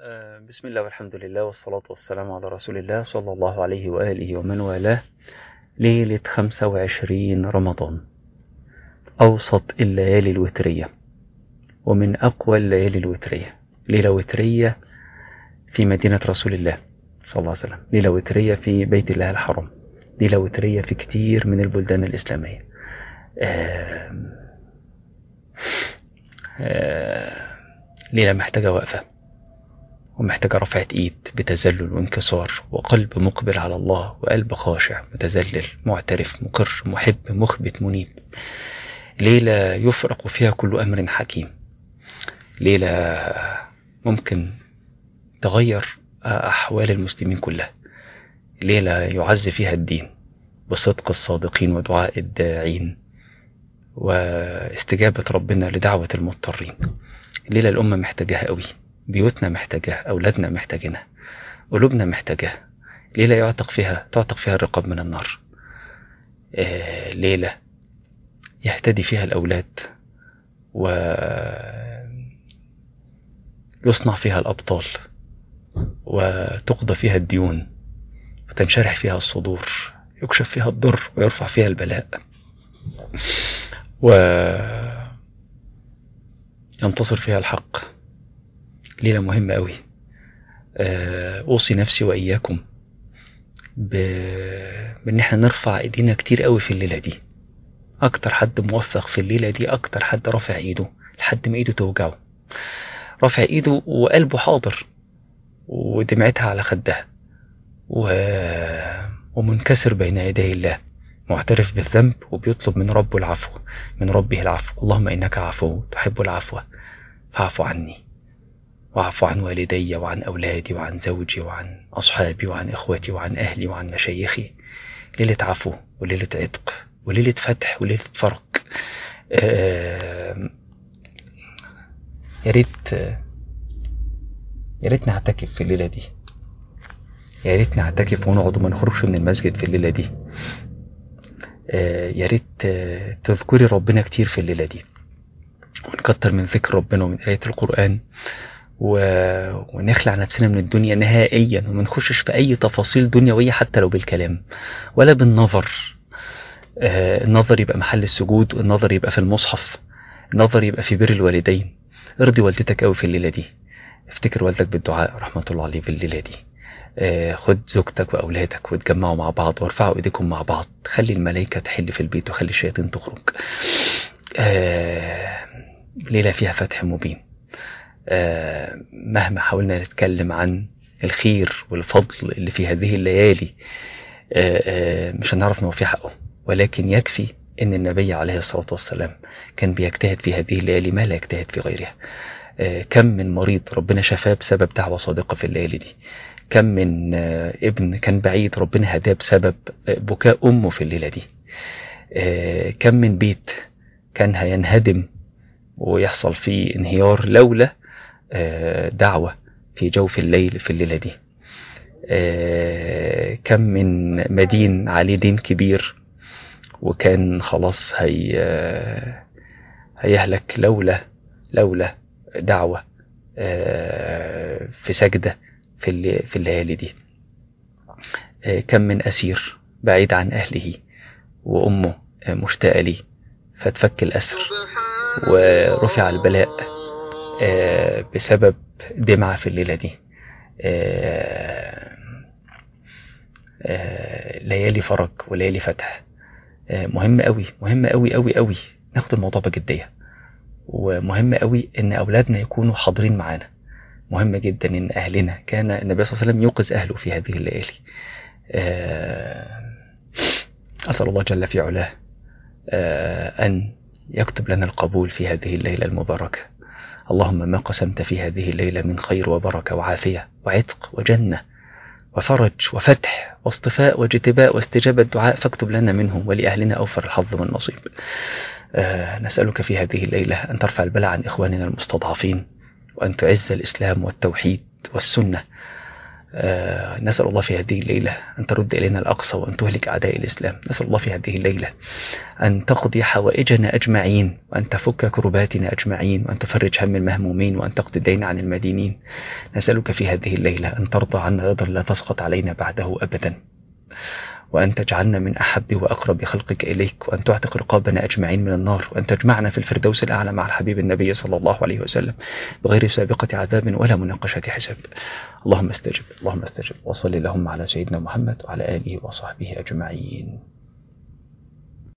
آه، بسم الله والحمد لله والصلاة والسلام على رسول الله صلى الله عليه وآله ومن والاه ليلة 25 رمضان أوسط الليالي الوترية ومن أقوى الليالي الوترية ليلة وترية في مدينة رسول الله صلى الله عليه وسلم ليلة وترية في بيت الله الحرام ليلة وترية في كتير من البلدان الإسلامية آم، آم، ليلة محتاجة وقفة ومحتاجة رفعة إيد بتذلل وانكسار وقلب مقبل على الله وقلب خاشع متذلل معترف مقر محب مخبت منيب ليلة يفرق فيها كل أمر حكيم ليلة ممكن تغير أحوال المسلمين كلها ليلة يعز فيها الدين بصدق الصادقين ودعاء الداعين واستجابة ربنا لدعوة المضطرين ليلة الأمة محتاجاها قوي بيوتنا محتاجاها أولادنا محتاجينها قلوبنا محتاجاها ليلة يعتق فيها تعتق فيها الرقاب من النار آه ليلة يهتدي فيها الأولاد و يصنع فيها الأبطال وتقضى فيها الديون وتنشرح فيها الصدور يكشف فيها الضر ويرفع فيها البلاء و ينتصر فيها الحق ليلة مهمة قوي أوصي نفسي وإياكم ب... بإن احنا نرفع إيدينا كتير قوي في الليلة دي أكتر حد موفق في الليلة دي أكتر حد رافع إيده لحد ما إيده توجعه رافع إيده وقلبه حاضر ودمعتها على خدها و... ومنكسر بين يدي الله معترف بالذنب وبيطلب من ربه العفو من ربه العفو اللهم إنك عفو تحب العفو فاعف عني واعف عن والدي وعن أولادي وعن زوجي وعن أصحابي وعن إخوتي وعن أهلي وعن مشايخي ليلة عفو وليلة عتق وليلة فتح وليلة فرق آه يا ريت يا ريت نعتكف في الليلة دي يا ريت نعتكف ونقعد وما نخرجش من المسجد في الليلة دي آه يا ريت آه تذكري ربنا كتير في الليلة دي ونكتر من ذكر ربنا ومن قراية القرآن و... ونخلع نفسنا من الدنيا نهائيا وما نخشش في أي تفاصيل دنيوية حتى لو بالكلام ولا بالنظر آه النظر يبقى محل السجود والنظر يبقى في المصحف النظر يبقى في بر الوالدين ارضي والدتك قوي في الليلة دي افتكر والدك بالدعاء رحمة الله عليه في الليلة دي آه خد زوجتك وأولادك وتجمعوا مع بعض وارفعوا ايديكم مع بعض خلي الملائكة تحل في البيت وخلي الشياطين تخرج آه ليلة فيها فتح مبين آه مهما حاولنا نتكلم عن الخير والفضل اللي في هذه الليالي آه آه مش هنعرف نوفي حقه ولكن يكفي ان النبي عليه الصلاة والسلام كان بيجتهد في هذه الليالي ما لا يجتهد في غيرها كم من مريض ربنا شفاه بسبب دعوة صادقة في الليالي دي كم من ابن كان بعيد ربنا هداه بسبب بكاء أمه في الليلة دي كم من بيت كان هينهدم ويحصل فيه انهيار لولا دعوة في جوف الليل في الليلة دي كم من مدين عليه دين كبير وكان خلاص هي هيهلك لولا لولا دعوة في سجدة في في الليالي دي كم من أسير بعيد عن أهله وأمه مشتاقة لي فتفك الأسر ورفع البلاء بسبب دمعة في الليلة دي ليالي فرج وليالي فتح مهم قوي مهم قوي قوي قوي ناخد الموضوع بجدية ومهم قوي ان اولادنا يكونوا حاضرين معانا مهم جدا ان اهلنا كان النبي صلى الله عليه وسلم يوقظ اهله في هذه الليالي اسال الله جل في علاه ان يكتب لنا القبول في هذه الليله المباركه اللهم ما قسمت في هذه الليله من خير وبركه وعافيه وعتق وجنه وفرج وفتح واصطفاء واجتباء واستجابة دعاء فاكتب لنا منهم ولأهلنا أوفر الحظ والنصيب آه نسألك في هذه الليلة أن ترفع البلاء عن إخواننا المستضعفين وأن تعز الإسلام والتوحيد والسنة آه، نسأل الله في هذه الليلة أن ترد إلينا الأقصى وأن تهلك أعداء الإسلام نسأل الله في هذه الليلة أن تقضي حوائجنا أجمعين وأن تفك كرباتنا أجمعين وأن تفرج هم المهمومين وأن تقضي الدين عن المدينين نسألك في هذه الليلة أن ترضى عنا رضا لا تسقط علينا بعده أبدا وأن تجعلنا من أحب وأقرب خلقك إليك وأن تعتق رقابنا أجمعين من النار وأن تجمعنا في الفردوس الأعلى مع الحبيب النبي صلى الله عليه وسلم بغير سابقة عذاب ولا مناقشة حساب اللهم استجب اللهم استجب وصل اللهم على سيدنا محمد وعلى آله وصحبه أجمعين